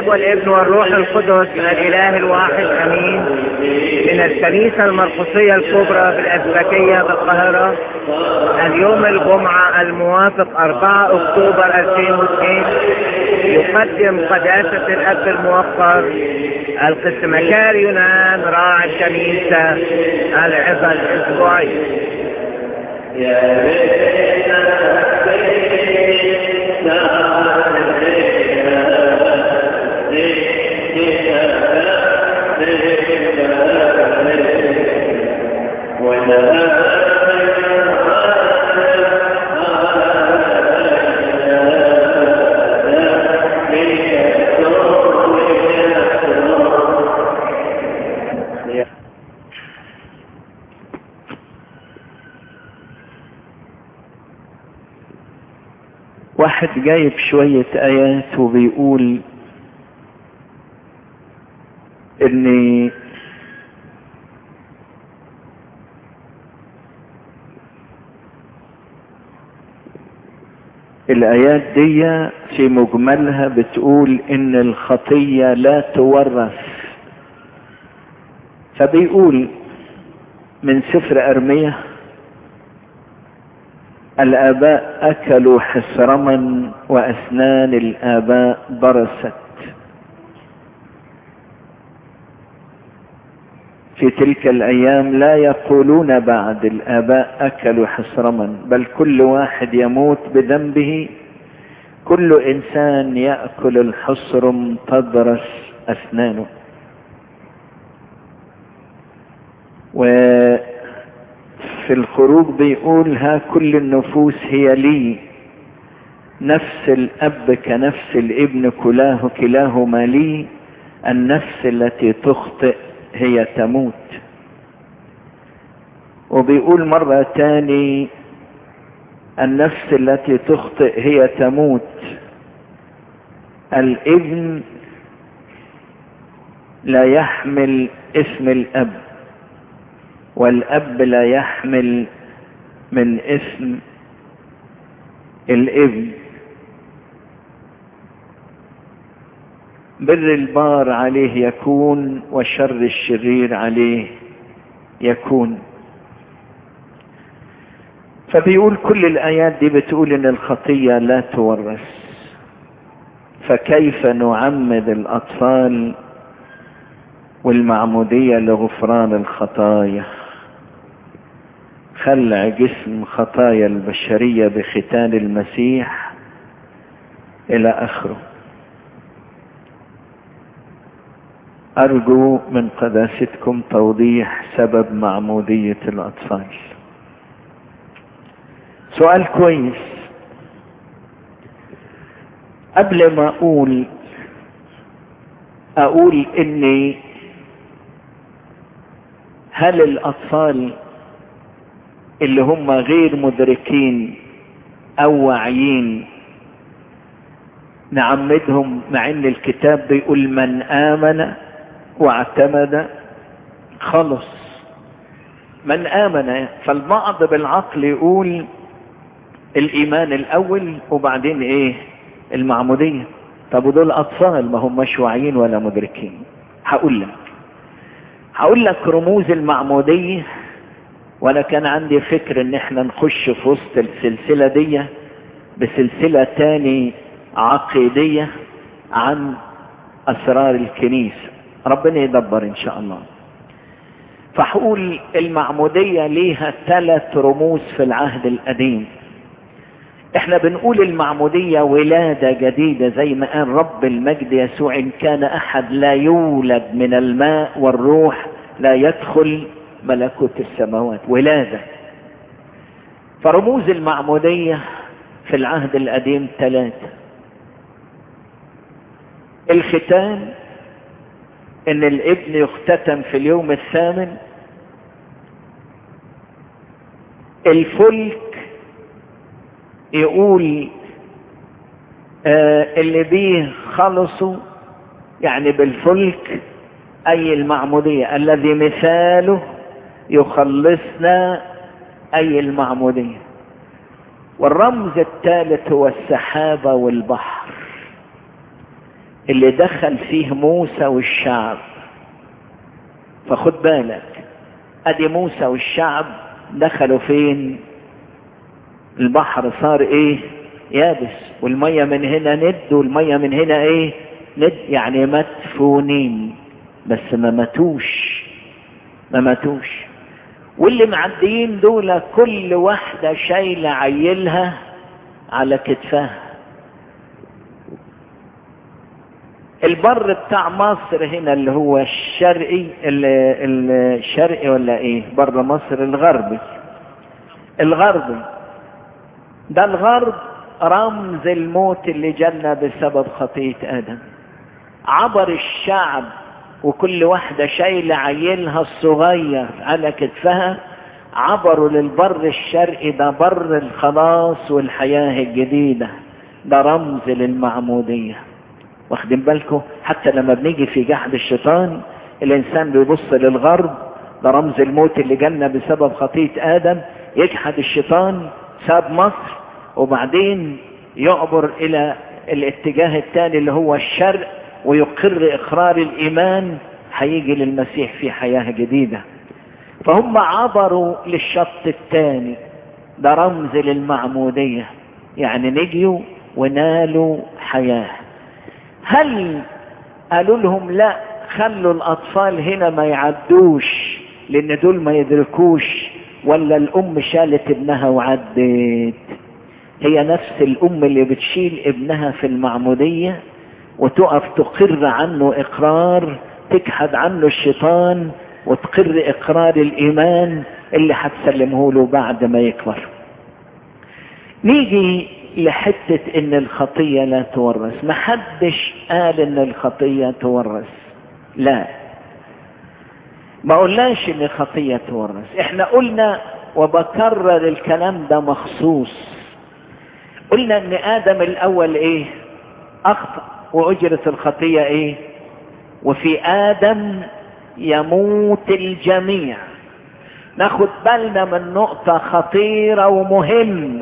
والابن والروح القدس من الاله الواحد امين من الكنيسة المرقسية الكبرى بالاسبكية بالقاهرة اليوم الجمعة الموافق 4 اكتوبر 2002 يقدم قداسة الاب الموقر القسمكار يونان راعي الكنيسة العظة الاسبوعية يا واحد جايب شوية آيات وبيقول إن الآيات دي في مجملها بتقول إن الخطية لا تورث فبيقول من سفر أرمية الآباء أكلوا حصرما وأسنان الآباء برست في تلك الأيام لا يقولون بعد الآباء أكلوا حصرما بل كل واحد يموت بذنبه كل إنسان يأكل الحصرم تضرس أسنانه وفي الخروج بيقول ها كل النفوس هي لي نفس الأب كنفس الابن كلاه كلاهما لي النفس التي تخطئ هي تموت وبيقول مرة تاني النفس التي تخطئ هي تموت الابن لا يحمل اسم الاب والاب لا يحمل من اسم الابن بر البار عليه يكون وشر الشرير عليه يكون فبيقول كل الآيات دي بتقول إن الخطية لا تورث فكيف نعمد الأطفال والمعمودية لغفران الخطايا خلع جسم خطايا البشرية بختان المسيح إلى آخره أرجو من قداستكم توضيح سبب معمودية الأطفال سؤال كويس قبل ما أقول أقول إني هل الأطفال اللي هم غير مدركين أو واعيين نعمدهم مع إن الكتاب بيقول من آمن واعتمد خلص من آمن فالبعض بالعقل يقول الإيمان الأول وبعدين إيه المعمودية طب ودول أطفال ما هم مش واعيين ولا مدركين هقول لك هقول لك رموز المعمودية وأنا كان عندي فكر إن إحنا نخش في وسط السلسلة دي بسلسلة تاني عقيدية عن أسرار الكنيسة ربنا يدبر ان شاء الله فحقول المعمودية ليها ثلاث رموز في العهد القديم احنا بنقول المعمودية ولادة جديدة زي ما قال رب المجد يسوع ان كان احد لا يولد من الماء والروح لا يدخل ملكوت السماوات ولادة فرموز المعمودية في العهد القديم ثلاثة الختان ان الابن يختتم في اليوم الثامن الفلك يقول آه اللي بيه خلصوا يعني بالفلك اي المعمودية الذي مثاله يخلصنا اي المعمودية والرمز الثالث هو السحابة والبحر اللي دخل فيه موسى والشعب فخد بالك ادي موسى والشعب دخلوا فين البحر صار ايه يابس والمية من هنا ند والمية من هنا ايه ند يعني مدفونين بس ما ماتوش ما ماتوش واللي معديين دول كل واحدة شايلة عيلها على كتفها البر بتاع مصر هنا اللي هو الشرقي الشرقي ولا ايه بر مصر الغربي الغربي ده الغرب رمز الموت اللي جالنا بسبب خطية ادم عبر الشعب وكل واحدة شايلة عيلها الصغير على كتفها عبروا للبر الشرقي ده بر الخلاص والحياة الجديدة ده رمز للمعمودية واخدين بالكم حتى لما بنيجي في جحد الشيطان الانسان بيبص للغرب ده رمز الموت اللي جالنا بسبب خطية ادم يجحد الشيطان ساب مصر وبعدين يعبر الى الاتجاه الثاني اللي هو الشرق ويقر اقرار الايمان هيجي للمسيح في حياة جديدة فهم عبروا للشط الثاني ده رمز للمعمودية يعني نجيوا ونالوا حياة هل قالوا لهم لا خلوا الاطفال هنا ما يعدوش لان دول ما يدركوش ولا الام شالت ابنها وعدت هي نفس الام اللي بتشيل ابنها في المعمودية وتقف تقر عنه اقرار تجحد عنه الشيطان وتقر اقرار الايمان اللي هتسلمه له بعد ما يكبر نيجي لحتة ان الخطية لا تورث محدش قال ان الخطية تورث لا ما قلناش ان الخطية تورث احنا قلنا وبكرر الكلام ده مخصوص قلنا ان ادم الاول ايه اخطأ واجرة الخطية ايه وفي ادم يموت الجميع ناخد بالنا من نقطة خطيرة ومهمة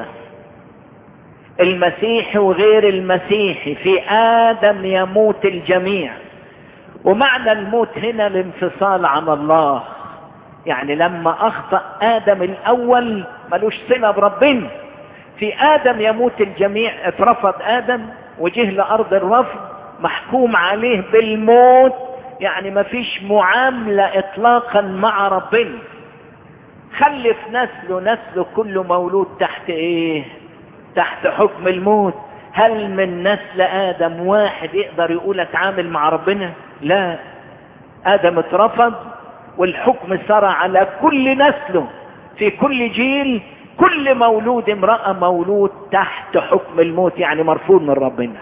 المسيحي وغير المسيحي في آدم يموت الجميع ومعنى الموت هنا الانفصال عن الله يعني لما أخطأ آدم الأول ملوش صلة بربنا في آدم يموت الجميع اترفض آدم وجه لأرض الرفض محكوم عليه بالموت يعني مفيش معاملة إطلاقا مع ربنا خلف نسله نسله كله مولود تحت ايه تحت حكم الموت هل من نسل ادم واحد يقدر يقول اتعامل مع ربنا لا ادم اترفض والحكم سرى على كل نسله في كل جيل كل مولود امرأة مولود تحت حكم الموت يعني مرفوض من ربنا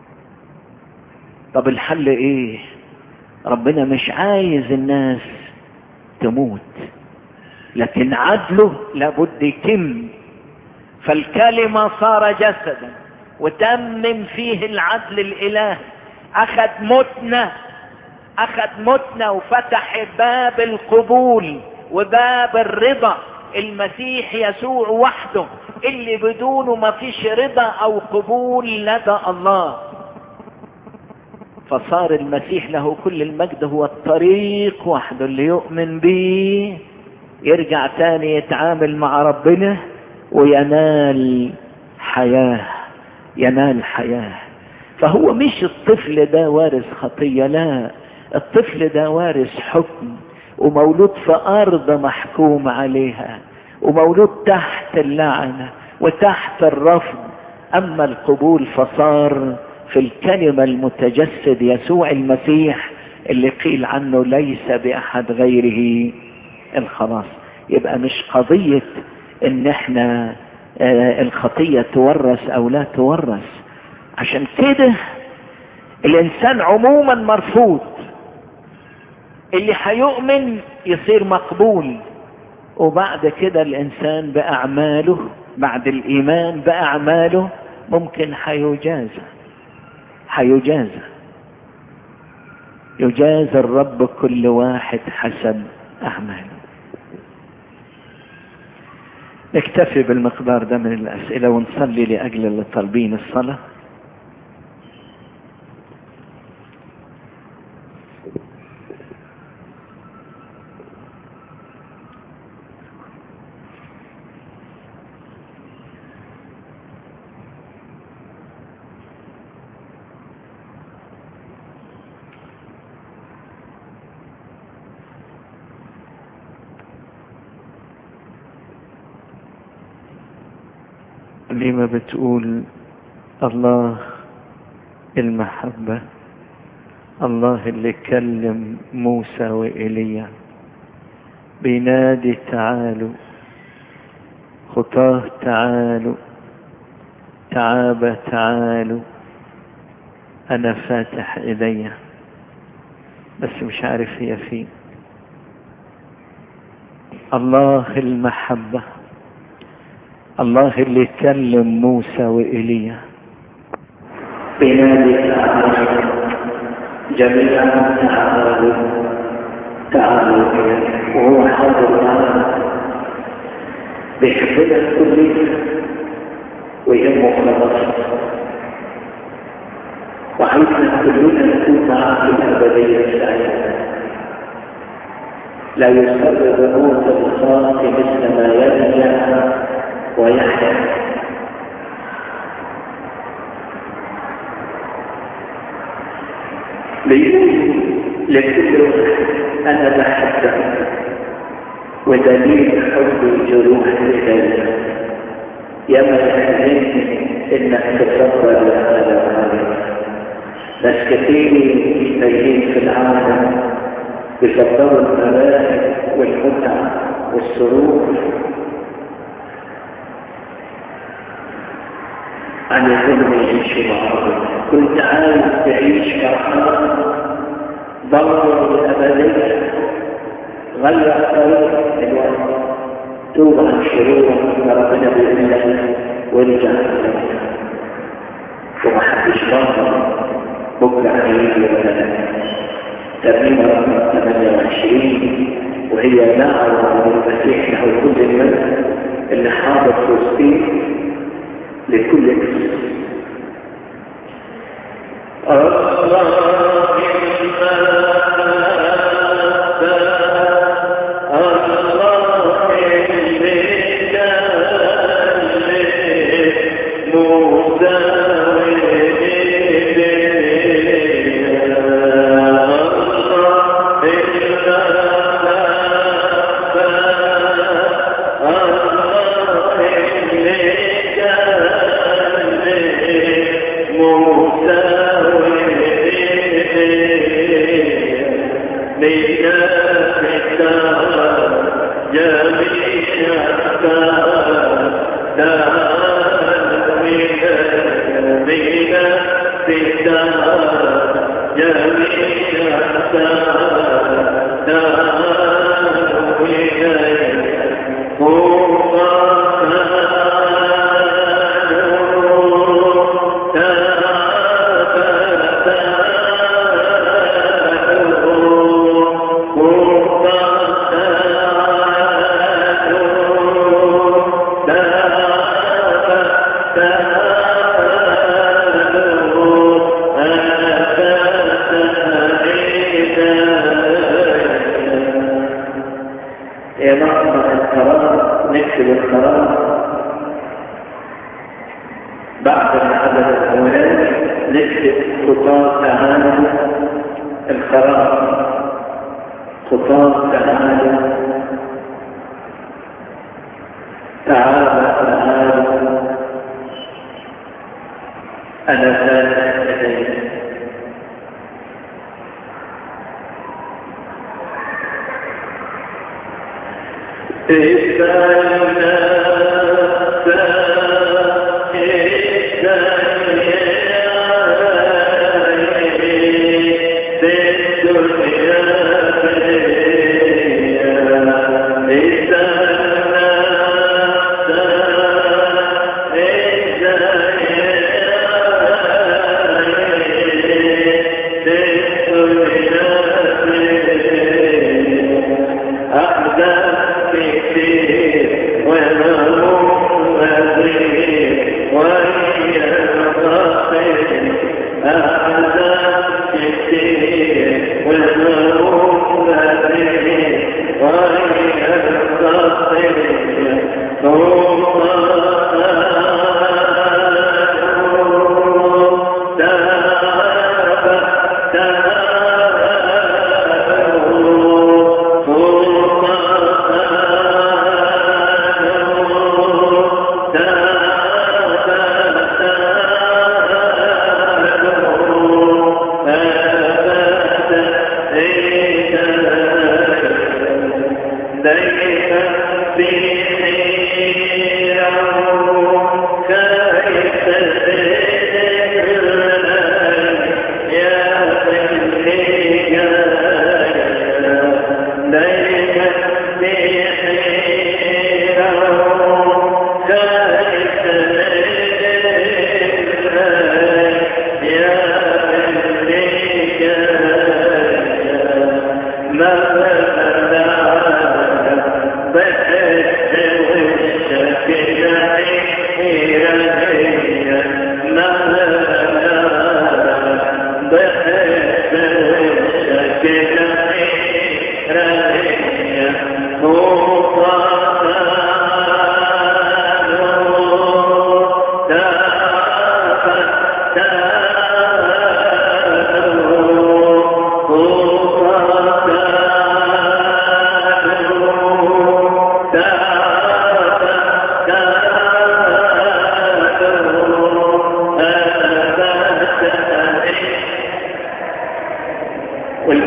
طب الحل ايه ربنا مش عايز الناس تموت لكن عدله لابد يتم فالكلمة صار جسدا وتمم فيه العدل الالهي اخذ متنا اخذ متنا وفتح باب القبول وباب الرضا المسيح يسوع وحده اللي بدونه ما فيش رضا او قبول لدى الله فصار المسيح له كل المجد هو الطريق وحده اللي يؤمن به يرجع تاني يتعامل مع ربنا وينال حياة ينال حياة فهو مش الطفل ده وارث خطية لا الطفل ده وارث حكم ومولود في أرض محكوم عليها ومولود تحت اللعنة وتحت الرفض أما القبول فصار في الكلمة المتجسد يسوع المسيح اللي قيل عنه ليس بأحد غيره الخلاص يبقى مش قضية ان احنا آه الخطية تورث او لا تورث عشان كده الانسان عموما مرفوض اللي هيؤمن يصير مقبول وبعد كده الانسان باعماله بعد الايمان باعماله ممكن حيجازى حيجازى يجازى الرب كل واحد حسب اعماله نكتفي بالمقدار ده من الاسئله ونصلي لاجل اللي طالبين الصلاه لما بتقول الله المحبة الله اللي كلم موسى وإيليا بينادي تعالوا خطاه تعالوا تعابة تعالوا أنا فاتح إلي بس مش عارف هي فين الله المحبة الله اللي كلم موسى وإيليا بنادي تعالوا جميعا تعالوا تعالوا وهو حاضر معنا بيحبنا كلنا ويهمه خلاص وعايزنا كلنا نكون معاه في الأبدية السعيدة لا يسبب موت الخاص مثل ما يرجع ويحيا بيقول لكل انا بحبك ودليل حب الجروح اليه يا من يحزنني انك تصبر على ذلك ناس كثير تايهين في العالم بيفضلوا الملاهي والمتع والسرور عن الظلم يعيش معه كنت عايز تعيش فرحان دور الأبدية غير طريق الوقت توب عن شرورك ربنا بإذن الله وارجع ومحدش ضامن بكرة هيجي ولا لا ترميم رقم 28 وهي دعوة على المسيح له كل المجد اللي حاضر في وسطين لكل اسم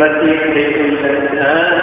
المسيح يقول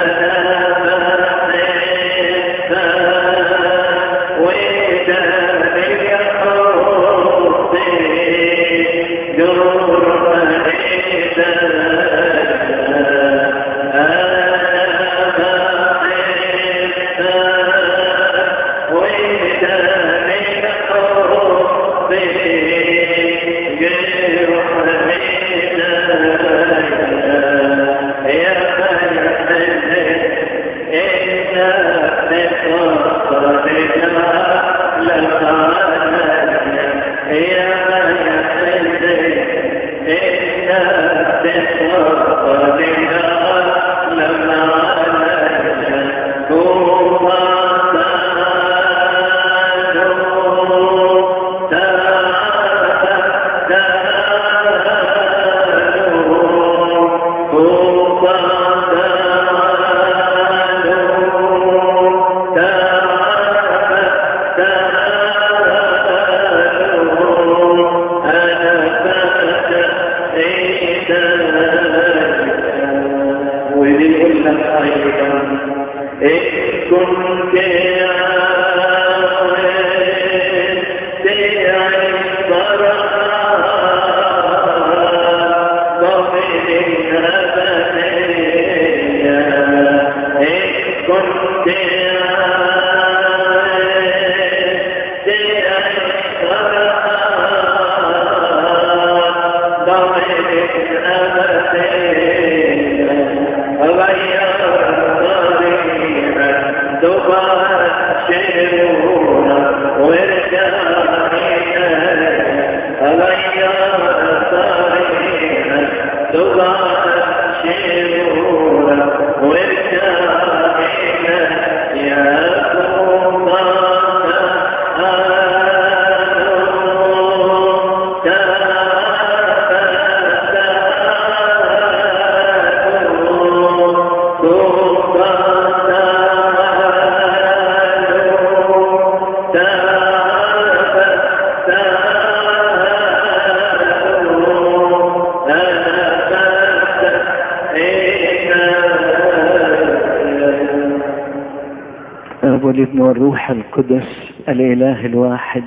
والابن والروح القدس الاله الواحد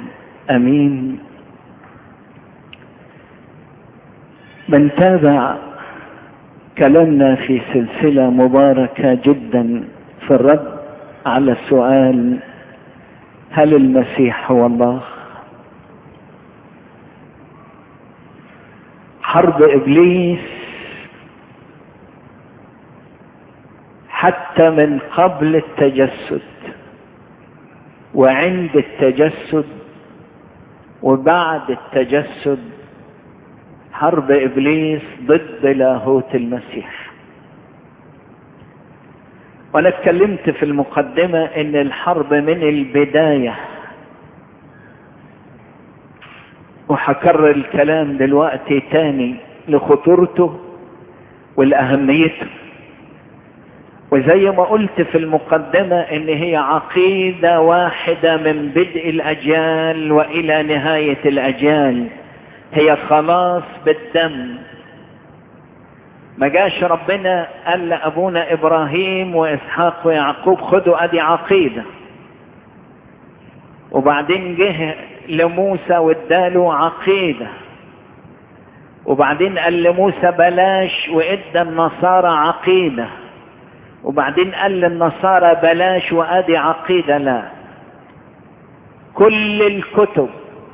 امين بنتابع كلامنا في سلسله مباركه جدا في الرد على السؤال هل المسيح هو الله حرب ابليس حتى من قبل التجسد وعند التجسد وبعد التجسد حرب ابليس ضد لاهوت المسيح وانا اتكلمت في المقدمه ان الحرب من البدايه وهكرر الكلام دلوقتي تاني لخطورته ولاهميته وزي ما قلت في المقدمة ان هي عقيدة واحدة من بدء الاجيال والى نهاية الاجيال هي خلاص بالدم ما جاش ربنا قال لابونا ابراهيم واسحاق ويعقوب خدوا ادي عقيدة وبعدين جه لموسى واداله عقيدة وبعدين قال لموسى بلاش وادى النصارى عقيده وبعدين قال للنصارى بلاش وادي عقيدة لا كل الكتب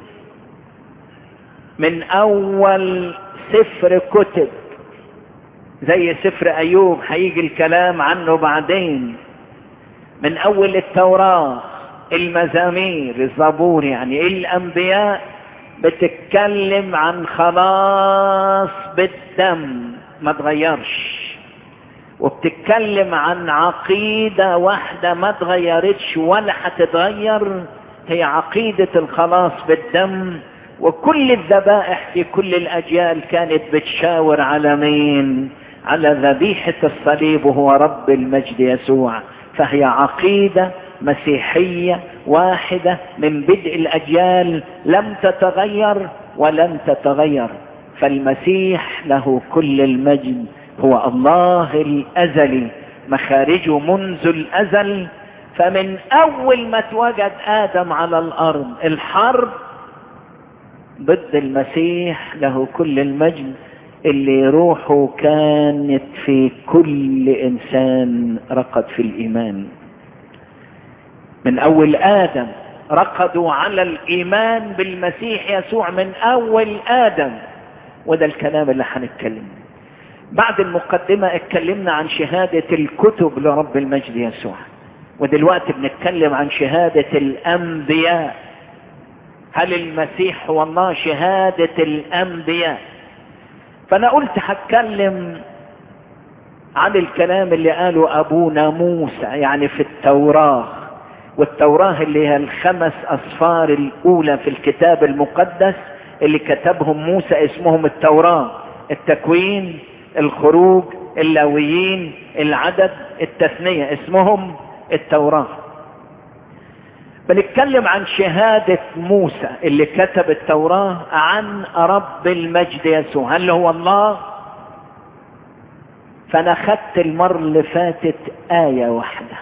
من اول سفر كتب زي سفر ايوب هيجي الكلام عنه بعدين من اول التوراة المزامير الزبور يعني الانبياء بتتكلم عن خلاص بالدم ما تغيرش وبتتكلم عن عقيدة واحدة ما تغيرتش ولا هتتغير هي عقيدة الخلاص بالدم وكل الذبائح في كل الأجيال كانت بتشاور على مين على ذبيحة الصليب وهو رب المجد يسوع فهي عقيدة مسيحية واحدة من بدء الأجيال لم تتغير ولن تتغير فالمسيح له كل المجد هو الله الازلي مخارجه منذ الازل فمن اول ما اتوجد ادم على الارض الحرب ضد المسيح له كل المجد اللي روحه كانت في كل انسان رقد في الايمان من اول ادم رقدوا على الايمان بالمسيح يسوع من اول ادم وده الكلام اللي هنتكلم بعد المقدمة اتكلمنا عن شهادة الكتب لرب المجد يسوع ودلوقتي بنتكلم عن شهادة الانبياء هل المسيح هو الله شهادة الانبياء فانا قلت هتكلم عن الكلام اللي قاله ابونا موسى يعني في التوراة والتوراة اللي هي الخمس اصفار الاولى في الكتاب المقدس اللي كتبهم موسى اسمهم التوراة التكوين الخروج اللاويين العدد التثنية اسمهم التوراة بنتكلم عن شهادة موسى اللي كتب التوراة عن رب المجد يسوع هل هو الله فانا خدت المرة اللي فاتت آية واحدة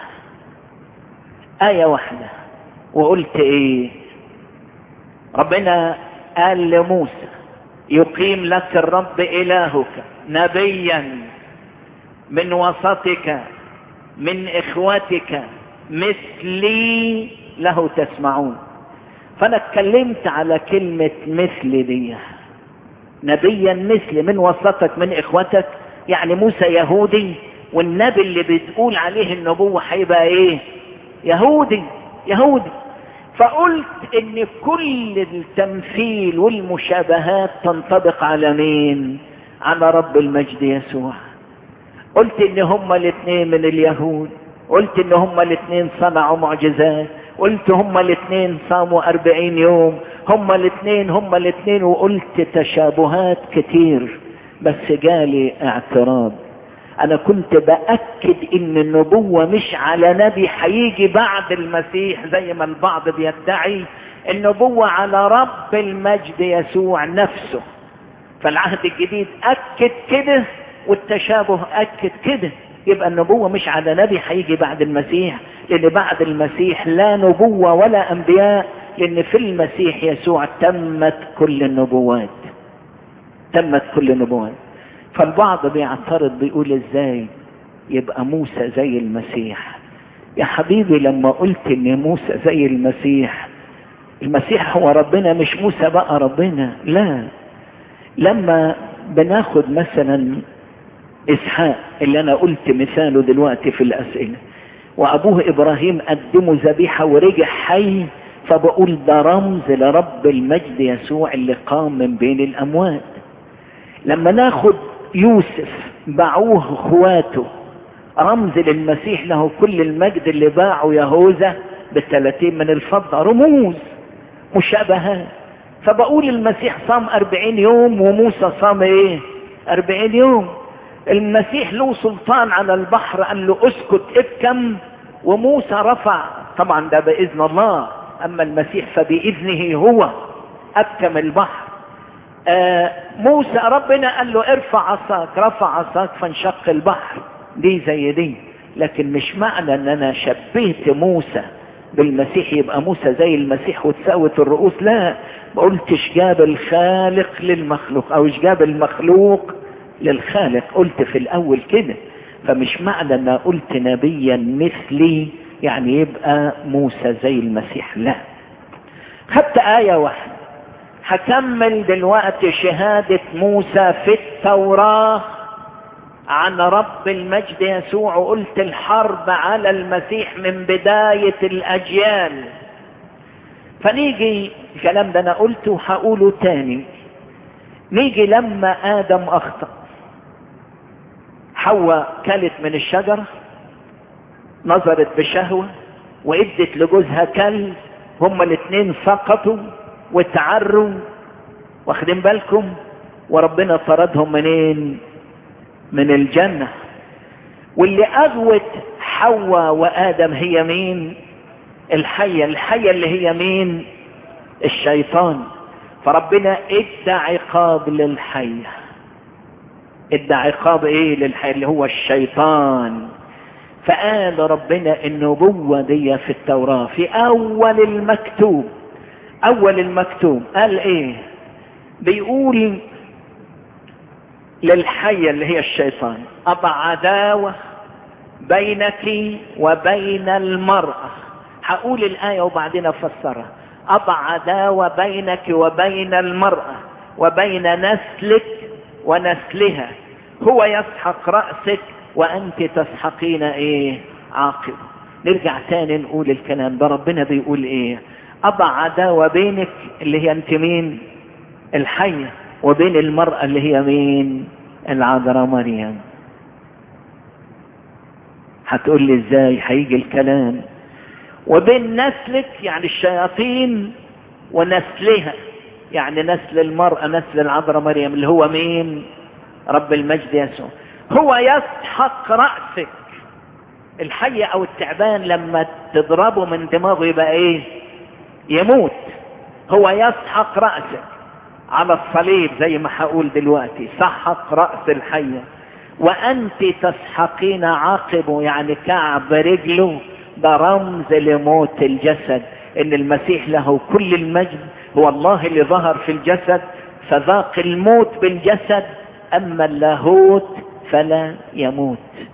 آية واحدة وقلت ايه ربنا قال لموسى يقيم لك الرب إلهك نبيا من وسطك من إخوتك مثلي له تسمعون فأنا اتكلمت على كلمة مثل دي نبيا مثل من وسطك من إخوتك يعني موسى يهودي والنبي اللي بتقول عليه النبوة هيبقى ايه يهودي يهودي فقلت ان كل التمثيل والمشابهات تنطبق على مين على رب المجد يسوع قلت ان هما الاثنين من اليهود قلت ان هما الاثنين صنعوا معجزات قلت هما الاثنين صاموا أربعين يوم هما الاثنين هما الاثنين وقلت تشابهات كتير بس جالي اعتراض انا كنت باكد ان النبوة مش على نبي هيجي بعد المسيح زي ما البعض بيدعي النبوة على رب المجد يسوع نفسه فالعهد الجديد اكد كده والتشابه اكد كده يبقى النبوة مش على نبي هيجي بعد المسيح لان بعد المسيح لا نبوة ولا انبياء لان في المسيح يسوع تمت كل النبوات تمت كل النبوات فالبعض بيعترض بيقول ازاي يبقى موسى زي المسيح يا حبيبي لما قلت ان موسى زي المسيح المسيح هو ربنا مش موسى بقى ربنا لا لما بناخد مثلا اسحاق اللي انا قلت مثاله دلوقتي في الاسئله وابوه ابراهيم قدمه ذبيحه ورجع حي فبقول ده رمز لرب المجد يسوع اللي قام من بين الاموات لما ناخد يوسف باعوه اخواته رمز للمسيح له كل المجد اللي باعوا يهوذا بالثلاثين من الفضة رموز مشابهات فبقول المسيح صام أربعين يوم وموسى صام ايه أربعين يوم المسيح له سلطان على البحر قال له اسكت ابكم وموسى رفع طبعا ده بإذن الله أما المسيح فبإذنه هو أبكم البحر آه موسى ربنا قال له ارفع عصاك رفع عصاك فانشق البحر دي زي دي لكن مش معنى ان انا شبهت موسى بالمسيح يبقى موسى زي المسيح وتساوت الرؤوس لا ما قلتش جاب الخالق للمخلوق او ايش جاب المخلوق للخالق قلت في الاول كده فمش معنى ان قلت نبيا مثلي يعني يبقى موسى زي المسيح لا خدت آية واحدة هكمل دلوقتي شهادة موسى في التوراة عن رب المجد يسوع وقلت الحرب على المسيح من بداية الأجيال فنيجي الكلام ده أنا قلته هقوله تاني نيجي لما آدم أخطأ حواء كلت من الشجرة نظرت بشهوة وادت لجوزها كلب هما الاثنين سقطوا وتعروا واخدين بالكم وربنا طردهم منين من الجنة واللي أغوت حواء وآدم هي مين الحية الحية اللي هي مين الشيطان فربنا ادى عقاب للحية ادى عقاب ايه للحي اللي هو الشيطان فقال ربنا النبوة دي في التوراة في اول المكتوب اول المكتوب قال ايه بيقول للحية اللي هي الشيطان أضع عداوة بينك وبين المرأة هقول الآية وبعدين أفسرها أضع عداوة بينك وبين المرأة وبين نسلك ونسلها هو يسحق رأسك وأنت تسحقين إيه عاقب نرجع تاني نقول الكلام ده ربنا بيقول إيه أضع عداوة بينك اللي هي أنت مين الحية وبين المرأة اللي هي مين العذراء مريم هتقول لي ازاي هيجي الكلام وبين نسلك يعني الشياطين ونسلها يعني نسل المرأة نسل العذراء مريم اللي هو مين رب المجد يسوع هو يسحق رأسك الحية او التعبان لما تضربه من دماغه يبقى ايه يموت هو يسحق رأسك على الصليب زي ما هقول دلوقتي سحق رأس الحية وأنت تسحقين عاقبه يعني كعب رجله ده رمز لموت الجسد إن المسيح له كل المجد هو الله اللي ظهر في الجسد فذاق الموت بالجسد أما اللاهوت فلا يموت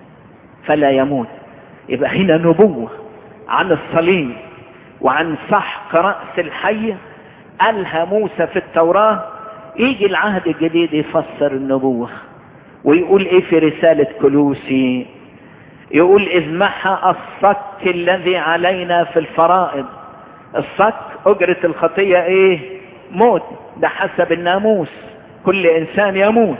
فلا يموت يبقى هنا نبوة عن الصليب وعن سحق رأس الحية قالها موسى في التوراة يجي العهد الجديد يفسر النبوة ويقول ايه في رسالة كلوسي يقول اذ محى الصك الذي علينا في الفرائض الصك اجرة الخطية ايه موت ده حسب الناموس كل انسان يموت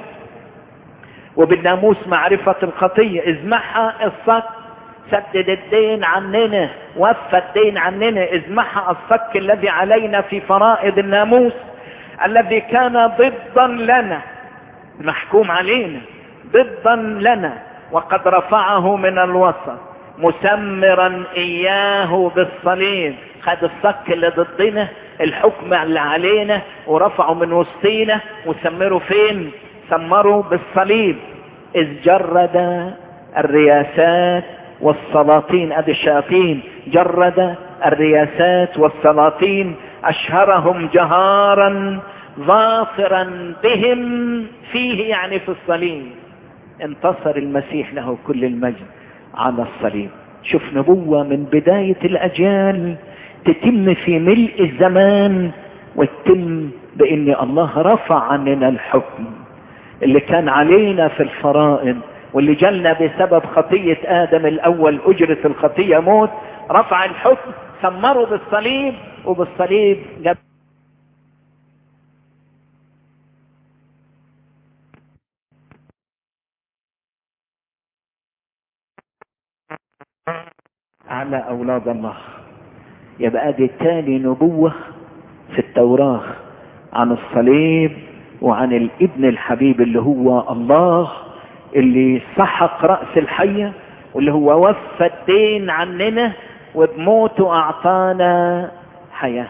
وبالناموس معرفة الخطية اذ محى الصك سدد الدين عننا وفى الدين عننا اذ محى الصك الذي علينا في فرائض الناموس الذي كان ضدا لنا محكوم علينا ضدا لنا وقد رفعه من الوسط مسمرا اياه بالصليب خد الصك اللي ضدنا الحكم اللي علينا ورفعه من وسطينا وسمره فين سمره بالصليب اذ جرد الرياسات والسلاطين ادي الشياطين جرد الرياسات والسلاطين اشهرهم جهارا ظافرا بهم فيه يعني في الصليب انتصر المسيح له كل المجد على الصليب شوف نبوة من بداية الأجيال تتم في ملء الزمان وتتم بأن الله رفع عننا الحكم اللي كان علينا في الفرائض واللي جلنا بسبب خطية آدم الأول أجرة الخطية موت رفع الحكم ثمره بالصليب وبالصليب جاب على أولاد الله يبقى دي تاني نبوة في التوراة عن الصليب وعن الابن الحبيب اللي هو الله اللي سحق رأس الحية واللي هو وفى الدين عننا وبموته أعطانا حياة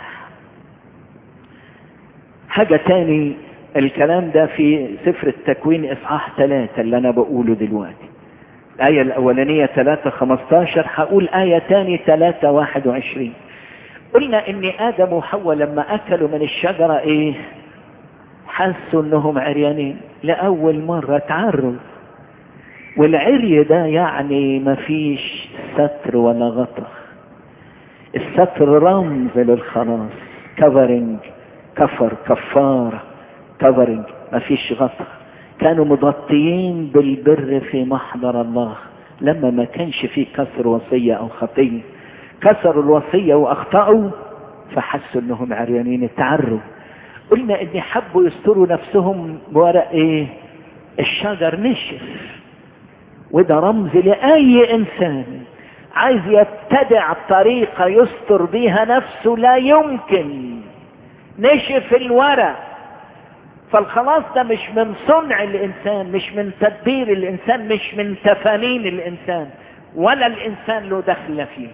حاجة تاني الكلام ده في سفر التكوين إصحاح ثلاثة اللي أنا بقوله دلوقتي الآية الأولانية ثلاثة خمستاشر هقول آية تاني ثلاثة واحد وعشرين قلنا إن آدم وحواء لما أكلوا من الشجرة إيه حسوا إنهم عريانين لأول مرة تعروا والعري ده يعني ما فيش ستر ولا غطا الستر رمز للخلاص كفرنج كفر كفارة كفرنج ما فيش غطا كانوا مغطيين بالبر في محضر الله لما ما كانش فيه كسر وصية او خطية كسروا الوصية واخطأوا فحسوا انهم عريانين تعروا قلنا ان حبوا يستروا نفسهم بورق ايه الشجر نشف وده رمز لأي إنسان عايز يبتدع طريقة يستر بيها نفسه لا يمكن نشف الورق فالخلاص ده مش من صنع الإنسان مش من تدبير الإنسان مش من تفانين الإنسان ولا الإنسان له دخل فيه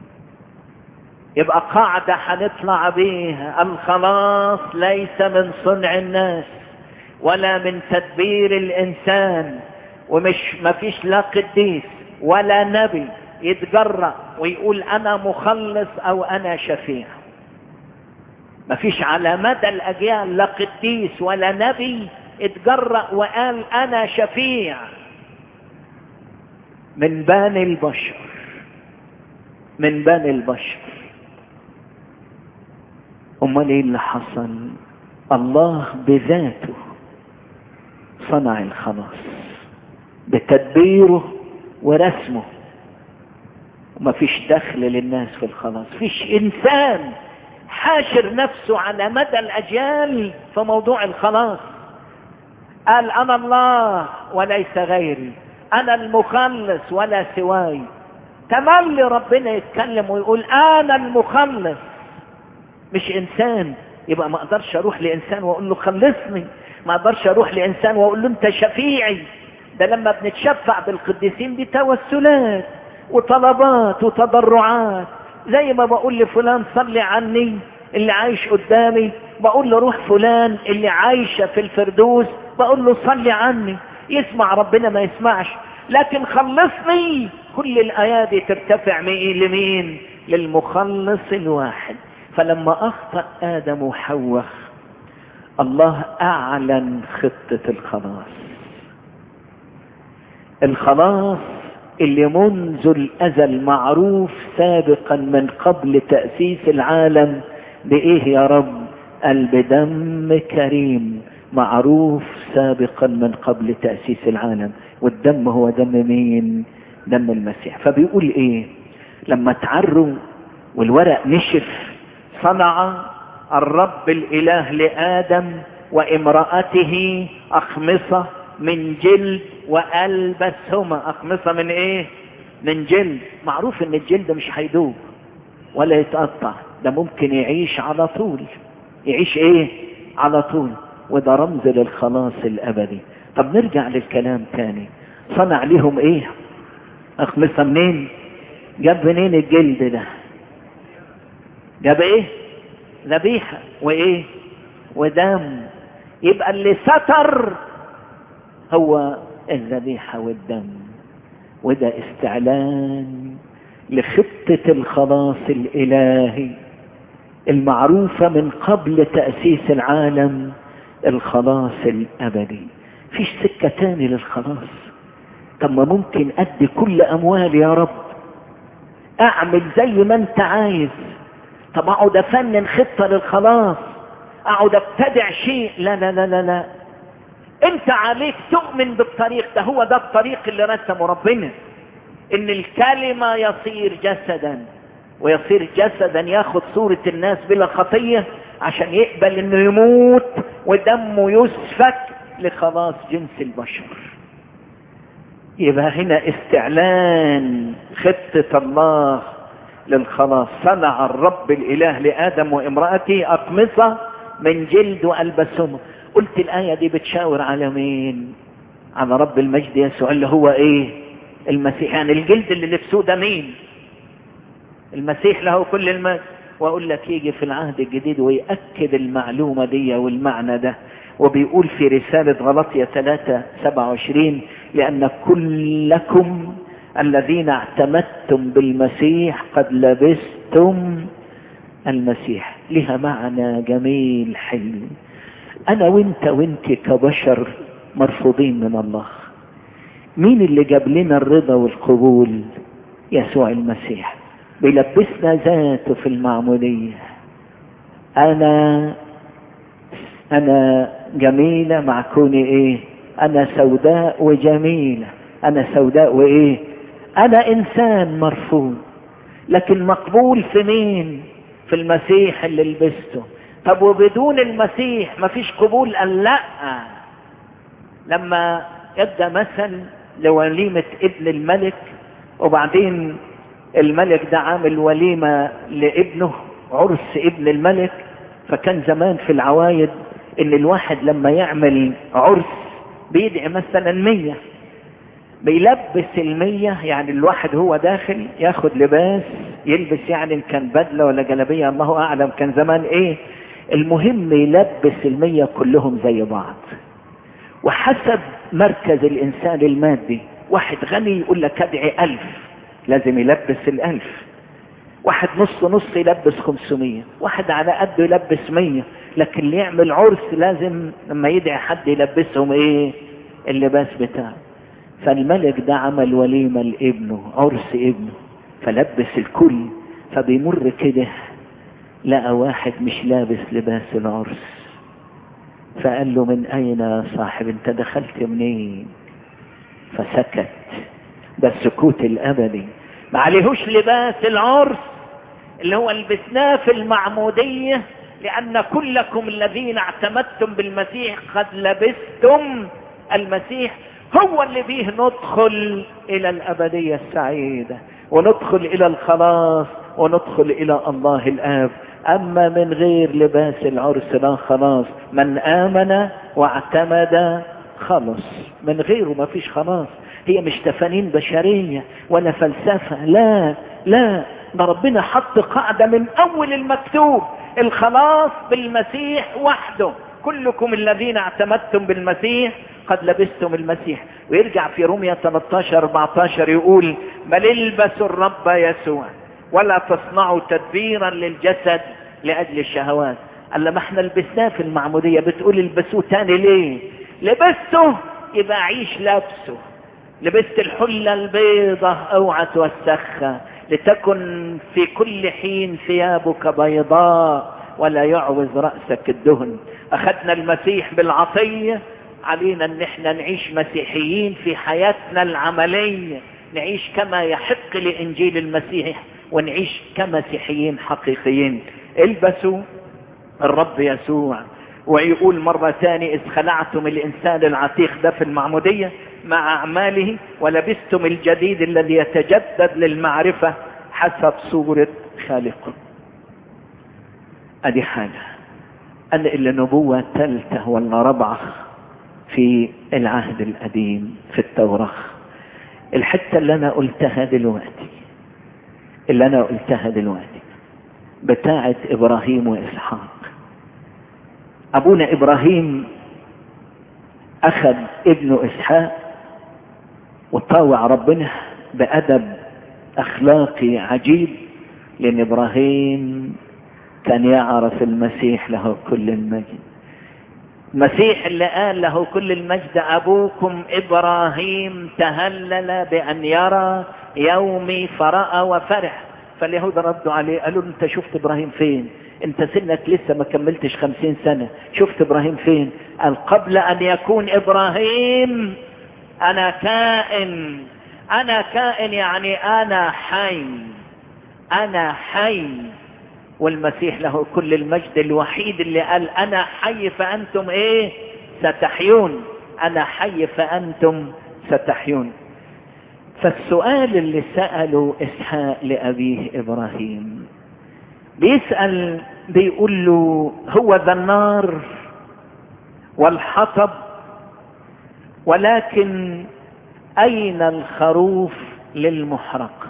يبقى قاعدة هنطلع بيها الخلاص ليس من صنع الناس ولا من تدبير الانسان ومش مفيش لا قديس ولا نبي يتجرأ ويقول انا مخلص او انا شفيع مفيش على مدى الاجيال لا قديس ولا نبي اتجرأ وقال انا شفيع من بني البشر من بني البشر امال ايه اللي حصل الله بذاته صنع الخلاص بتدبيره ورسمه ومفيش دخل للناس في الخلاص فيش انسان حاشر نفسه على مدى الاجيال في موضوع الخلاص قال انا الله وليس غيري انا المخلص ولا سواي تملي ربنا يتكلم ويقول انا المخلص مش انسان يبقى ما اقدرش اروح لانسان واقول له خلصني ما اقدرش اروح لانسان واقول له انت شفيعي ده لما بنتشفع بالقديسين دي توسلات وطلبات وتضرعات زي ما بقول لفلان صلي عني اللي عايش قدامي بقول له روح فلان اللي عايشة في الفردوس بقول له صلي عني يسمع ربنا ما يسمعش لكن خلصني كل الآيات دي ترتفع لمين للمخلص الواحد فلما أخطأ آدم وحواء الله أعلن خطة الخلاص الخلاص اللي منذ الأزل معروف سابقا من قبل تأسيس العالم بإيه يا رب قال بدم كريم معروف سابقا من قبل تأسيس العالم والدم هو دم مين دم المسيح فبيقول ايه لما تعروا والورق نشف صنع الرب الاله لادم وامرأته اخمصة من جلد والبسهما اخمصة من ايه من جلد معروف ان الجلد مش هيدوب ولا يتقطع ده ممكن يعيش على طول يعيش ايه على طول وده رمز للخلاص الابدي طب نرجع للكلام تاني صنع لهم ايه اخمصة منين جاب منين الجلد ده جاب ايه ذبيحة وايه ودم يبقى اللي ستر هو الذبيحة والدم وده استعلان لخطة الخلاص الالهي المعروفة من قبل تأسيس العالم الخلاص الابدي فيش سكة تاني للخلاص طب ما ممكن ادي كل اموالي يا رب اعمل زي ما انت عايز طب اقعد افنن خطة للخلاص اقعد ابتدع شيء لا لا لا لا لا انت عليك تؤمن بالطريق ده هو ده الطريق اللي رسمه ربنا ان الكلمة يصير جسدا ويصير جسدا ياخد صورة الناس بلا خطية عشان يقبل انه يموت ودمه يسفك لخلاص جنس البشر يبقى هنا استعلان خطة الله للخلاص صنع الرب الاله لادم وامرأته اقمصة من جلد والبسهم قلت الاية دي بتشاور على مين على رب المجد يسوع اللي هو ايه المسيح يعني الجلد اللي لبسوه ده مين المسيح له كل المجد واقول لك يجي في العهد الجديد ويأكد المعلومة دي والمعنى ده وبيقول في رسالة غلطية 3 27 لأن كلكم الذين اعتمدتم بالمسيح قد لبستم المسيح لها معنى جميل حلو أنا وانت وانت كبشر مرفوضين من الله مين اللي جاب لنا الرضا والقبول يسوع المسيح بيلبسنا ذاته في المعمودية أنا أنا جميلة مع كوني إيه أنا سوداء وجميلة أنا سوداء وإيه أنا إنسان مرفوض لكن مقبول في مين في المسيح اللي لبسته طب وبدون المسيح مفيش قبول قال لا لما ادى مثل لوليمة ابن الملك وبعدين الملك ده عامل وليمة لابنه عرس ابن الملك فكان زمان في العوايد ان الواحد لما يعمل عرس بيدعي مثلا مية بيلبس المية يعني الواحد هو داخل ياخد لباس يلبس يعني ان كان بدلة ولا جلبية الله اعلم كان زمان ايه المهم يلبس المية كلهم زي بعض وحسب مركز الانسان المادي واحد غني يقول لك ادعي الف لازم يلبس الالف واحد نص نص يلبس خمسمية واحد على قده يلبس مية لكن اللي يعمل عرس لازم لما يدعي حد يلبسهم ايه اللباس بتاعه فالملك ده عمل وليمة لابنه عرس ابنه فلبس الكل فبيمر كده لقى واحد مش لابس لباس العرس فقال له من اين يا صاحب انت دخلت منين فسكت ده السكوت الابدي ما عليهوش لباس العرس اللي هو لبسناه في المعمودية لأن كلكم الذين اعتمدتم بالمسيح قد لبستم المسيح هو اللي بيه ندخل إلى الأبدية السعيدة وندخل إلى الخلاص وندخل إلى الله الآب أما من غير لباس العرس لا خلاص من آمن واعتمد خلص من غيره ما فيش خلاص هي مش تفانين بشرية ولا فلسفة لا لا ده ربنا حط قاعدة من أول المكتوب الخلاص بالمسيح وحده كلكم الذين اعتمدتم بالمسيح قد لبستم المسيح ويرجع في رومية 13 14 يقول بل البسوا الرب يسوع ولا تصنعوا تدبيرا للجسد لأجل الشهوات قال لما احنا لبسناه في المعمودية بتقول البسوه تاني ليه لبسته يبقى عيش لابسه لبست الحلة البيضة اوعى توسخها لتكن في كل حين ثيابك بيضاء ولا يعوز رأسك الدهن اخذنا المسيح بالعطية علينا ان احنا نعيش مسيحيين في حياتنا العملية نعيش كما يحق لانجيل المسيح ونعيش كمسيحيين حقيقيين البسوا الرب يسوع ويقول مرة ثانية إذ خلعتم الإنسان العتيق ده في المعمودية مع أعماله ولبستم الجديد الذي يتجدد للمعرفة حسب صورة خالقه أدي حاجة أنا إلا نبوة ثالثة ولا رابعة في العهد القديم في التوراة الحتة اللي أنا قلتها دلوقتي اللي أنا قلتها دلوقتي بتاعة إبراهيم وإسحاق أبونا إبراهيم أخذ ابنه إسحاق وطاوع ربنا بأدب أخلاقي عجيب لأن إبراهيم كان يعرف المسيح له كل المجد المسيح اللي قال له كل المجد أبوكم إبراهيم تهلل بأن يرى يومي فرأى وفرح فاليهود ردوا عليه قالوا له انت شفت ابراهيم فين انت سنك لسه ما كملتش خمسين سنة شفت ابراهيم فين قال قبل ان يكون ابراهيم انا كائن انا كائن يعني انا حي انا حي والمسيح له كل المجد الوحيد اللي قال انا حي فانتم ايه ستحيون انا حي فانتم ستحيون فالسؤال اللي سأله إسحاق لأبيه إبراهيم بيسأل بيقول له هو ذا النار والحطب ولكن أين الخروف للمحرق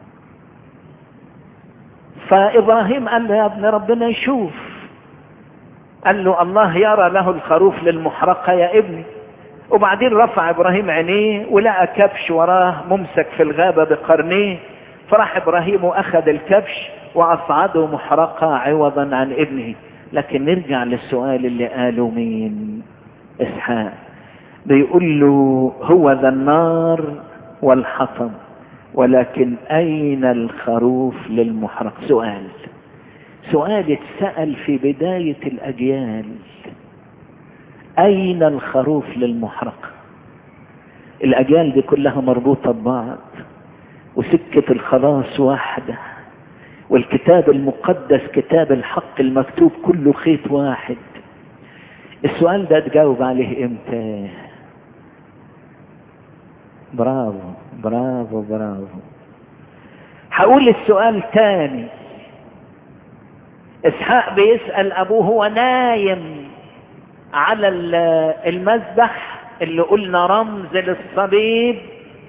فإبراهيم قال له يا ابن ربنا يشوف قال له الله يرى له الخروف للمحرقة يا ابني وبعدين رفع ابراهيم عينيه ولقى كبش وراه ممسك في الغابة بقرنيه فراح ابراهيم واخذ الكبش واصعده محرقة عوضا عن ابنه لكن نرجع للسؤال اللي قاله مين اسحاق بيقول له هو ذا النار والحطب ولكن اين الخروف للمحرق سؤال سؤال اتسأل في بداية الاجيال أين الخروف للمحرقة الأجيال دي كلها مربوطة ببعض وسكة الخلاص واحدة والكتاب المقدس كتاب الحق المكتوب كله خيط واحد السؤال ده تجاوب عليه امتى برافو برافو برافو هقول السؤال تاني اسحاق بيسأل ابوه هو نايم على المذبح اللي قلنا رمز للصليب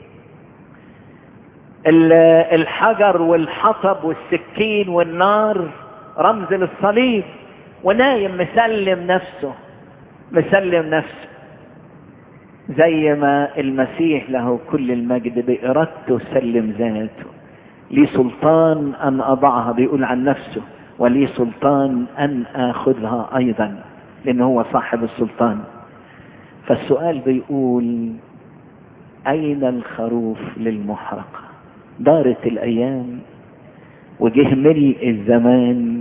الحجر والحطب والسكين والنار رمز للصليب ونايم مسلم نفسه مسلم نفسه زي ما المسيح له كل المجد بإرادته سلم ذاته لي سلطان أن أضعها بيقول عن نفسه ولي سلطان أن آخذها أيضا لأنه هو صاحب السلطان فالسؤال بيقول أين الخروف للمحرقة دارت الأيام وجه ملء الزمان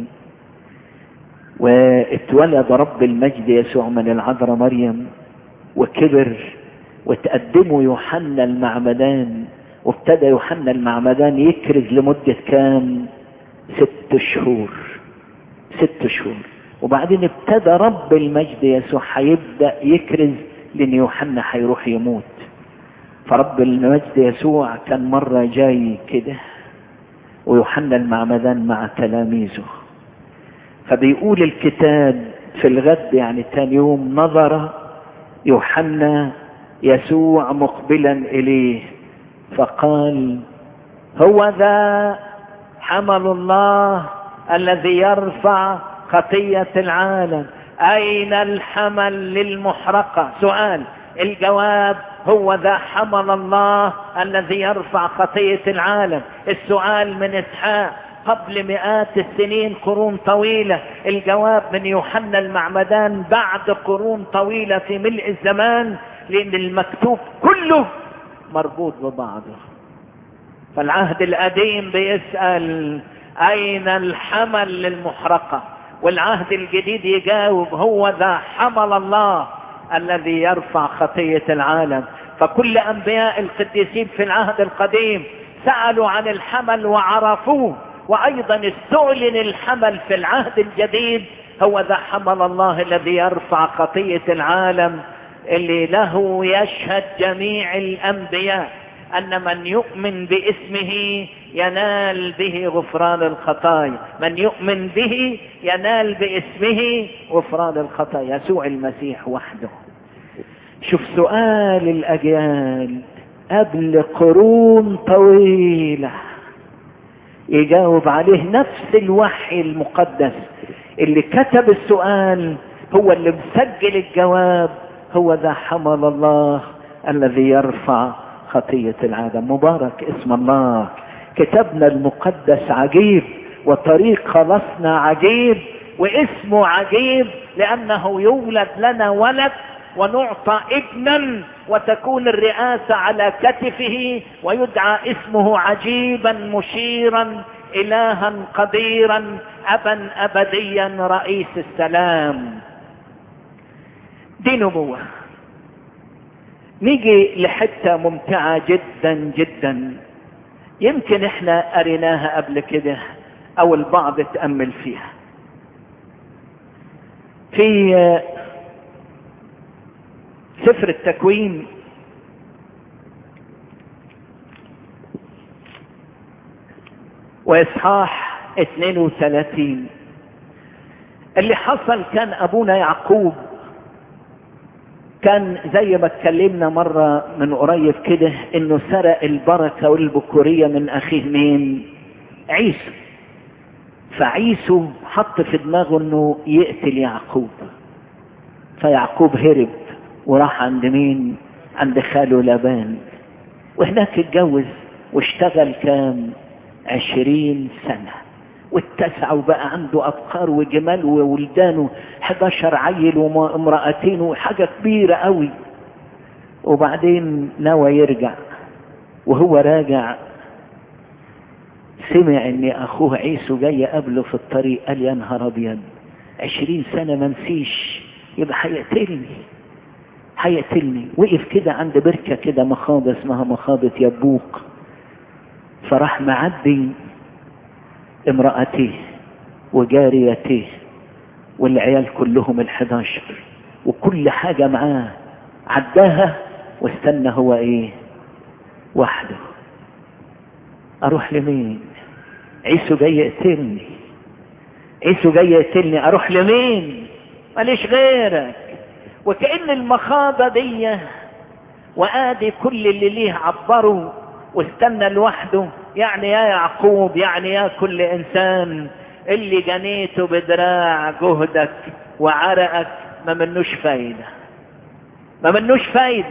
واتولد رب المجد يسوع من العذراء مريم وكبر وتقدمه يوحنا المعمدان وابتدى يوحنا المعمدان يكرز لمدة كام ست شهور ست شهور وبعدين ابتدى رب المجد يسوع هيبدأ يكرز لان يوحنا هيروح يموت فرب المجد يسوع كان مرة جاي كده ويوحنا المعمدان مع تلاميذه فبيقول الكتاب في الغد يعني تاني يوم نظر يوحنا يسوع مقبلا اليه فقال هو ذا حمل الله الذي يرفع خطية العالم أين الحمل للمحرقة سؤال الجواب هو ذا حمل الله الذي يرفع خطية العالم السؤال من إسحاق قبل مئات السنين قرون طويلة الجواب من يوحنا المعمدان بعد قرون طويلة في ملء الزمان لأن المكتوب كله مربوط ببعضه فالعهد القديم بيسأل أين الحمل للمحرقة والعهد الجديد يجاوب هو ذا حمل الله الذي يرفع خطية العالم فكل أنبياء القديسين في العهد القديم سألوا عن الحمل وعرفوه وأيضا استعلن الحمل في العهد الجديد هو ذا حمل الله الذي يرفع خطية العالم اللي له يشهد جميع الأنبياء أن من يؤمن باسمه ينال به غفران الخطايا من يؤمن به ينال باسمه غفران الخطايا يسوع المسيح وحده شوف سؤال الأجيال قبل قرون طويلة يجاوب عليه نفس الوحي المقدس اللي كتب السؤال هو اللي مسجل الجواب هو ذا حمل الله الذي يرفع خطية العالم مبارك اسم الله كتابنا المقدس عجيب وطريق خلاصنا عجيب واسمه عجيب لأنه يولد لنا ولد ونعطى ابنا وتكون الرئاسة على كتفه ويدعى اسمه عجيبا مشيرا إلها قديرا أبا أبديا رئيس السلام دي نبوة نيجي لحتة ممتعة جدا جدا يمكن احنا قريناها قبل كده او البعض تأمل فيها في سفر التكوين واصحاح 32 اللي حصل كان ابونا يعقوب كان زي ما اتكلمنا مرة من قريب كده انه سرق البركة والبكورية من اخيه مين عيسو فعيسو حط في دماغه انه يقتل يعقوب فيعقوب هرب وراح عند مين عند خاله لابان وهناك اتجوز واشتغل كام عشرين سنة واتسع وبقى عنده أبقار وجمال وولدانه 11 عيل وامرأتين وحاجة كبيرة قوي وبعدين نوى يرجع وهو راجع سمع ان اخوه عيسو جاي قبله في الطريق قال يا نهار ابيض عشرين سنة ما نسيش يبقى هيقتلني هيقتلني وقف كده عند بركة كده مخاضة اسمها مخاضة يبوق فراح معدي امرأته وجاريته والعيال كلهم الحداشر وكل حاجة معاه عداها واستنى هو ايه وحده اروح لمين عيسو جاي يقتلني عيسو جاي يقتلني اروح لمين ماليش غيرك وكأن المخاضة دي وادي كل اللي ليه عبره واستنى لوحده يعني يا يعقوب يعني يا كل انسان اللي جنيته بدراع جهدك وعرقك ما منوش فايدة ما منوش فايدة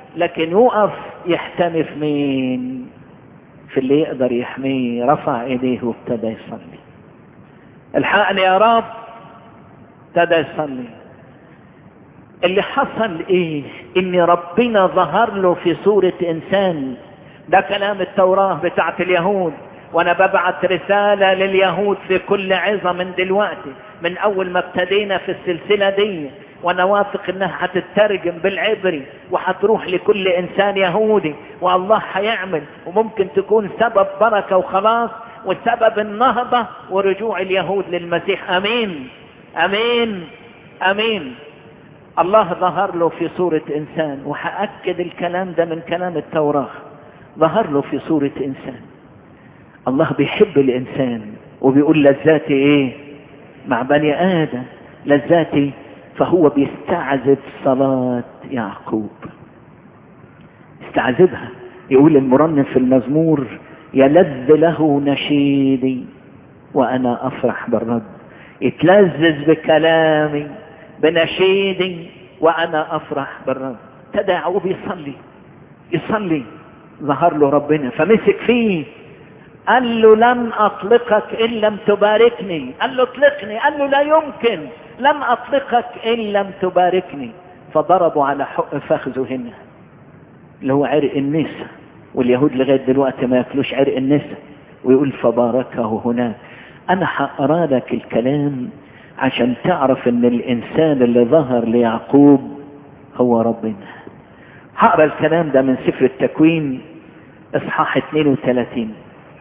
لكن يقف يحتمي في مين في اللي يقدر يحميه رفع ايديه وابتدى يصلي الحقني يا رب ابتدى يصلي اللي حصل ايه ان ربنا ظهر له في صورة انسان ده كلام التوراة بتاعت اليهود وانا ببعت رسالة لليهود في كل عظة من دلوقتي من اول ما ابتدينا في السلسلة دي وانا واثق انها هتترجم بالعبري وهتروح لكل انسان يهودي والله هيعمل وممكن تكون سبب بركة وخلاص وسبب النهضة ورجوع اليهود للمسيح امين امين امين الله ظهر له في صورة انسان وهأكد الكلام ده من كلام التوراة ظهر له في صورة انسان الله بيحب الانسان وبيقول لذاتي ايه مع بني ادم لذاتي فهو بيستعذب صلاة يعقوب استعذبها يقول المرنم في المزمور يلذ له نشيدي وانا افرح بالرب يتلذذ بكلامي بنشيدي وانا افرح بالرب ابتدى يعقوب يصلي يصلي ظهر له ربنا فمسك فيه قال له لن اطلقك ان لم تباركني قال له اطلقني قال له لا يمكن لن اطلقك ان لم تباركني فضربوا على حق فخذه هنا اللي هو عرق النساء واليهود لغايه دلوقتي ما ياكلوش عرق النساء ويقول فباركه هناك انا هقرا لك الكلام عشان تعرف ان الانسان اللي ظهر ليعقوب هو ربنا هقرا الكلام ده من سفر التكوين اصحاح 32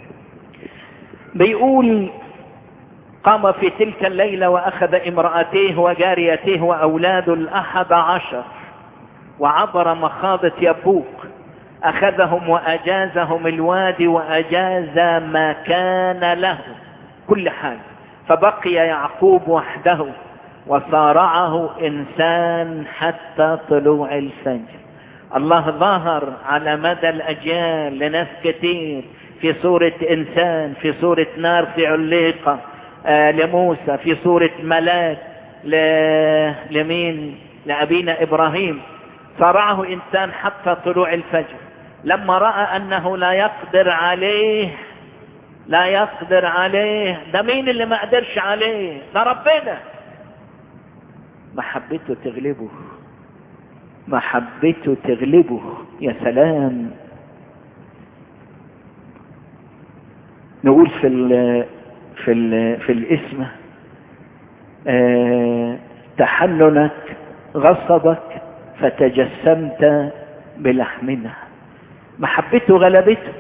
بيقول قام في تلك الليلة وأخذ امرأتيه وجاريتيه وأولاد الأحد عشر وعبر مخاضة يبوك أخذهم وأجازهم الوادي وأجاز ما كان له كل حال فبقي يعقوب وحده وصارعه إنسان حتى طلوع الفجر الله ظهر على مدى الأجيال لناس كتير في صورة إنسان في صورة نار في عليقة آه لموسى في صورة ملاك ل... لمين لأبينا إبراهيم صرعه إنسان حتى طلوع الفجر لما رأى أنه لا يقدر عليه لا يقدر عليه ده مين اللي ما قدرش عليه ده ربنا محبته تغلبه محبته تغلبه يا سلام نقول في ال في ال في الاسم آه تحننك غصبك فتجسمت بلحمنا محبته غلبته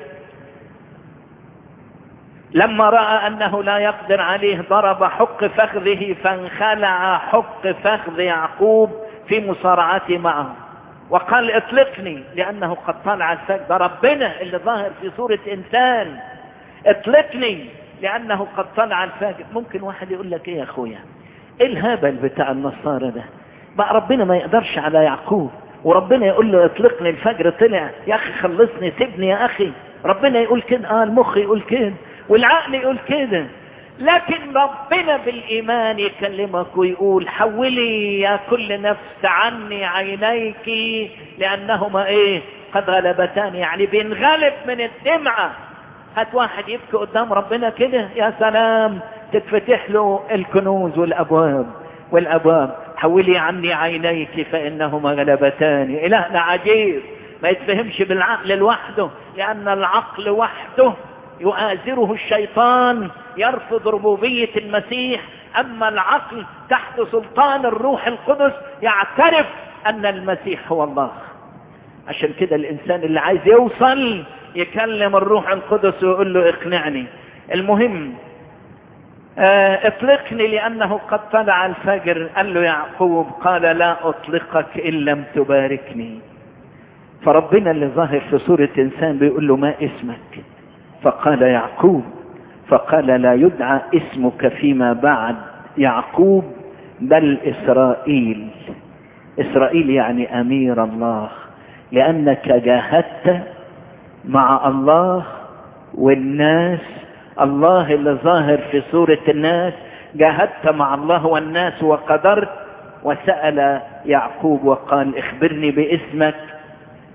لما راى انه لا يقدر عليه ضرب حق فخذه فانخلع حق فخذ يعقوب في مصارعته معه وقال اطلقني لانه قد طلع الفجر ده ربنا اللي ظاهر في صوره انسان اطلقني لانه قد طلع الفجر ممكن واحد يقول لك ايه يا اخويا ايه الهبل بتاع النصارى ده بقى ربنا ما يقدرش على يعقوب وربنا يقول له اطلقني الفجر طلع يا اخي خلصني سيبني يا اخي ربنا يقول كده اه المخ يقول كده والعقل يقول كده لكن ربنا بالايمان يكلمك ويقول حولي يا كل نفس عني عينيك لانهما ايه قد غلبتان يعني بينغلب من الدمعه هات واحد يبكي قدام ربنا كده يا سلام تتفتح له الكنوز والابواب والابواب حولي عني عينيك فانهما غلبتان الهنا عجيب ما يتفهمش بالعقل لوحده لان العقل وحده يؤازره الشيطان يرفض ربوبية المسيح اما العقل تحت سلطان الروح القدس يعترف ان المسيح هو الله عشان كده الانسان اللي عايز يوصل يكلم الروح القدس ويقول له اقنعني المهم اه اطلقني لانه قد طلع الفجر قال له يعقوب قال لا اطلقك ان لم تباركني فربنا اللي ظاهر في صورة انسان بيقول له ما اسمك فقال يعقوب فقال لا يدعى اسمك فيما بعد يعقوب بل اسرائيل اسرائيل يعني امير الله لانك جاهدت مع الله والناس الله اللي ظاهر في صورة الناس جاهدت مع الله والناس وقدرت وسأل يعقوب وقال اخبرني باسمك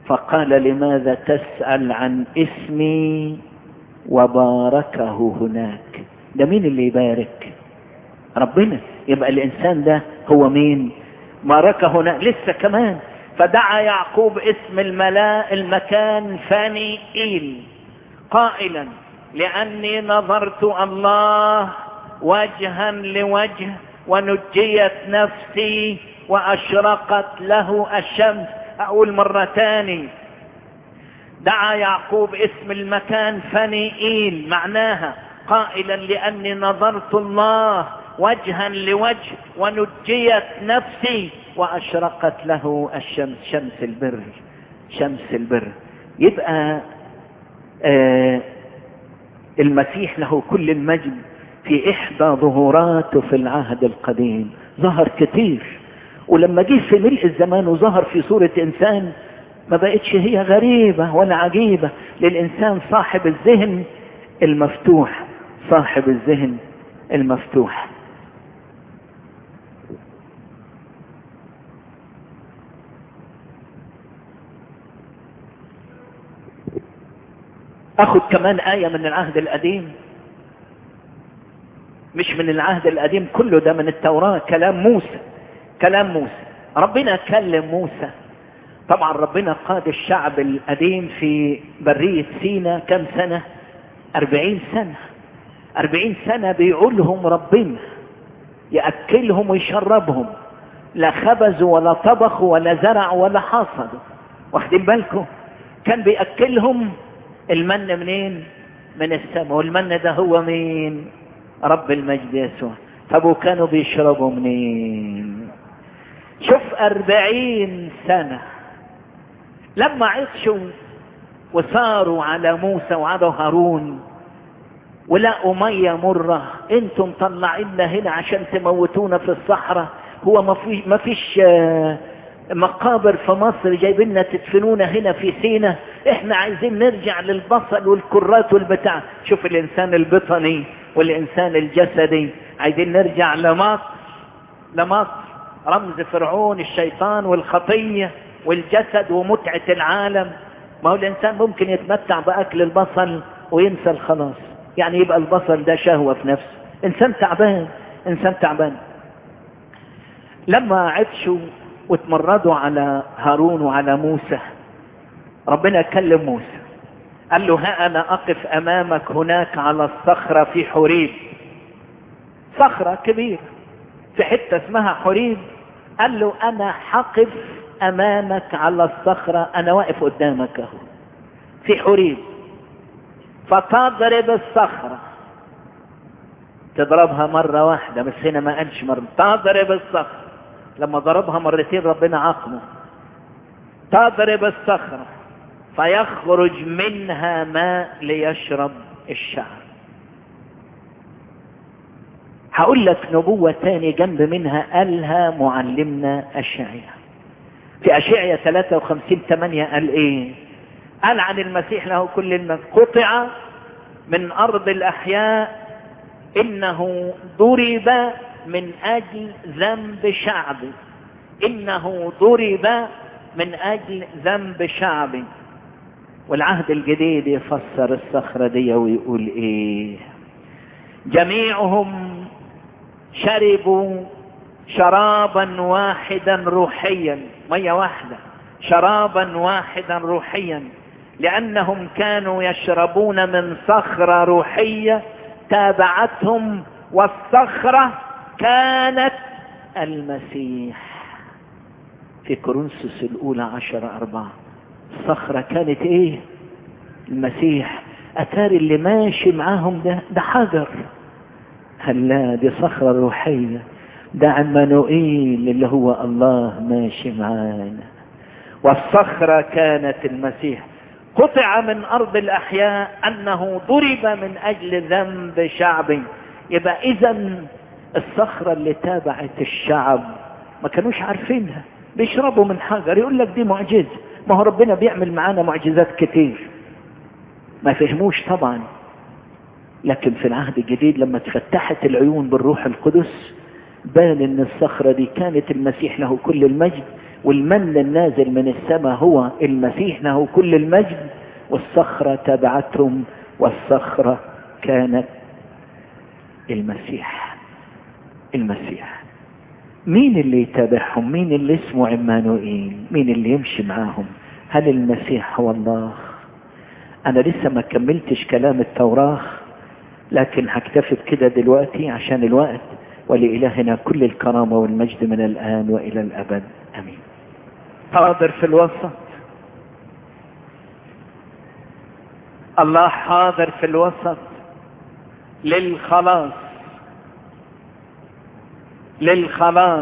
فقال لماذا تسأل عن اسمي وباركه هناك ده مين اللي يبارك ربنا يبقى الإنسان ده هو مين باركه هناك لسه كمان فدعا يعقوب اسم الملاء المكان فاني إيل قائلا لأني نظرت الله وجها لوجه ونجيت نفسي وأشرقت له الشمس أقول مرة تاني دعا يعقوب اسم المكان فنيئيل معناها قائلا لأني نظرت الله وجها لوجه ونجيت نفسي وأشرقت له الشمس شمس البر شمس البر يبقى آه المسيح له كل المجد في إحدى ظهوراته في العهد القديم ظهر كتير ولما جه في ملء الزمان وظهر في صورة إنسان ما بقتش هي غريبة ولا عجيبة للإنسان صاحب الذهن المفتوح صاحب الذهن المفتوح أخذ كمان آية من العهد القديم مش من العهد القديم كله ده من التوراة كلام موسى كلام موسى ربنا كلم موسى طبعا ربنا قاد الشعب القديم في برية سينا كم سنة أربعين سنة أربعين سنة بيقولهم ربنا يأكلهم ويشربهم لا خبزوا ولا طبخوا ولا زرعوا ولا حاصدوا واخدين بالكم كان بيأكلهم المن منين من السماء والمن ده هو مين رب المجد يسوع طب وكانوا بيشربوا منين شوف أربعين سنة لما عطشوا وصاروا على موسى وعلى هارون ولقوا مية مرة انتم طلعينا هنا عشان تموتونا في الصحراء هو ما فيش ما فيش مقابر في مصر جايبيننا تدفنونا هنا في سينا احنا عايزين نرجع للبصل والكرات والبتاع شوف الانسان البطني والانسان الجسدي عايزين نرجع لمصر لمصر رمز فرعون الشيطان والخطية والجسد ومتعة العالم ما هو الانسان ممكن يتمتع باكل البصل وينسى الخلاص يعني يبقى البصل ده شهوة في نفسه انسان تعبان انسان تعبان لما عطشوا واتمردوا على هارون وعلى موسى ربنا كلم موسى قال له ها انا اقف امامك هناك على الصخرة في حريب صخرة كبيرة في حتة اسمها حريب قال له انا حقف امامك على الصخرة انا واقف قدامك اهو في حريب فتضرب الصخرة تضربها مرة واحدة بس هنا ما قالش مرة تضرب الصخرة لما ضربها مرتين ربنا عاقبه تضرب الصخرة فيخرج منها ماء ليشرب الشعب هقول لك نبوة تاني جنب منها قالها معلمنا أشعيا في أشعيا 53 8 قال إيه قال عن المسيح له كل المجد قطع من أرض الأحياء إنه ضرب من أجل ذنب شعبي إنه ضرب من أجل ذنب شعبي والعهد الجديد يفسر الصخرة دي ويقول إيه جميعهم شربوا شرابا واحدا روحيا مية واحدة شرابا واحدا روحيا لأنهم كانوا يشربون من صخرة روحية تابعتهم والصخرة كانت المسيح في كورنثوس الأولى عشر أربعة الصخرة كانت إيه المسيح أتاري اللي ماشي معاهم ده ده حجر هلا دي صخرة روحية ده عمانوئيل اللي هو الله ماشي معانا والصخرة كانت المسيح قطع من أرض الأحياء أنه ضرب من أجل ذنب شعبي يبقى إذا الصخرة اللي تابعت الشعب ما كانوش عارفينها بيشربوا من حجر يقول لك دي معجزة ما هو ربنا بيعمل معانا معجزات كتير ما فهموش طبعا لكن في العهد الجديد لما تفتحت العيون بالروح القدس بان ان الصخرة دي كانت المسيح له كل المجد والمن النازل من السماء هو المسيح له كل المجد والصخرة تبعتهم والصخرة كانت المسيح المسيح مين اللي يتابعهم مين اللي اسمه عمانوئيل مين اللي يمشي معاهم هل المسيح هو الله انا لسه ما كملتش كلام التوراة لكن هكتفي بكده دلوقتي عشان الوقت ولإلهنا كل الكرامة والمجد من الآن وإلى الأبد أمين حاضر في الوسط الله حاضر في الوسط للخلاص للخلاص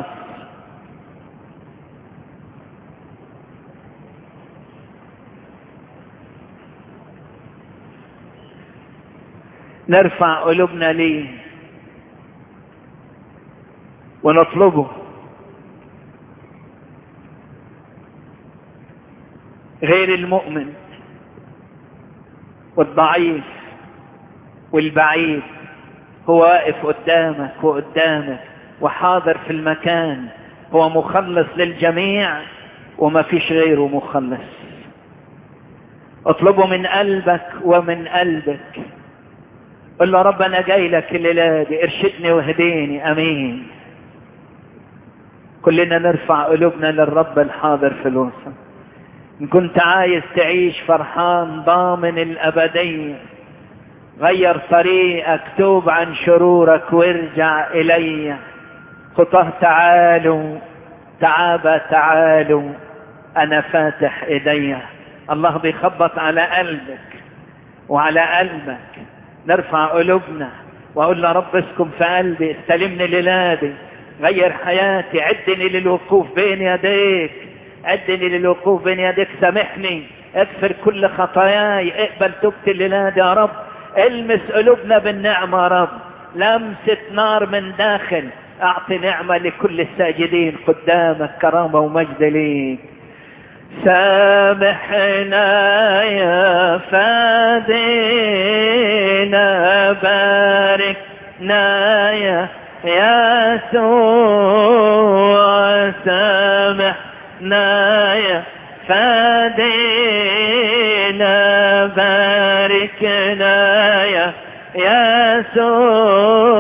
نرفع قلوبنا ليه ونطلبه غير المؤمن والضعيف والبعيد هو واقف قدامك وقدامك وحاضر في المكان هو مخلص للجميع وما فيش غيره مخلص اطلبه من قلبك ومن قلبك قل له رب انا جاي لك الليله دي ارشدني واهديني امين كلنا نرفع قلوبنا للرب الحاضر في الوسط ان كنت عايز تعيش فرحان ضامن الابديه غير طريقك توب عن شرورك وارجع الي خطاه تعالوا تعابى تعالوا انا فاتح ايديا الله بيخبط على قلبك وعلى قلبك نرفع قلوبنا واقول له رب اسكن في قلبي استلمني ليلادي غير حياتي عدني للوقوف بين يديك عدني للوقوف بين يديك سامحني اغفر كل خطاياي اقبل توبتي الليلادي يا رب المس قلوبنا بالنعمة يا رب لمسة نار من داخل اعطي نعمة لكل الساجدين قدامك كرامة ومجد ليك سامحنا يا فادينا باركنا يا يسوع سامحنا يا فادينا باركنا يا يسوع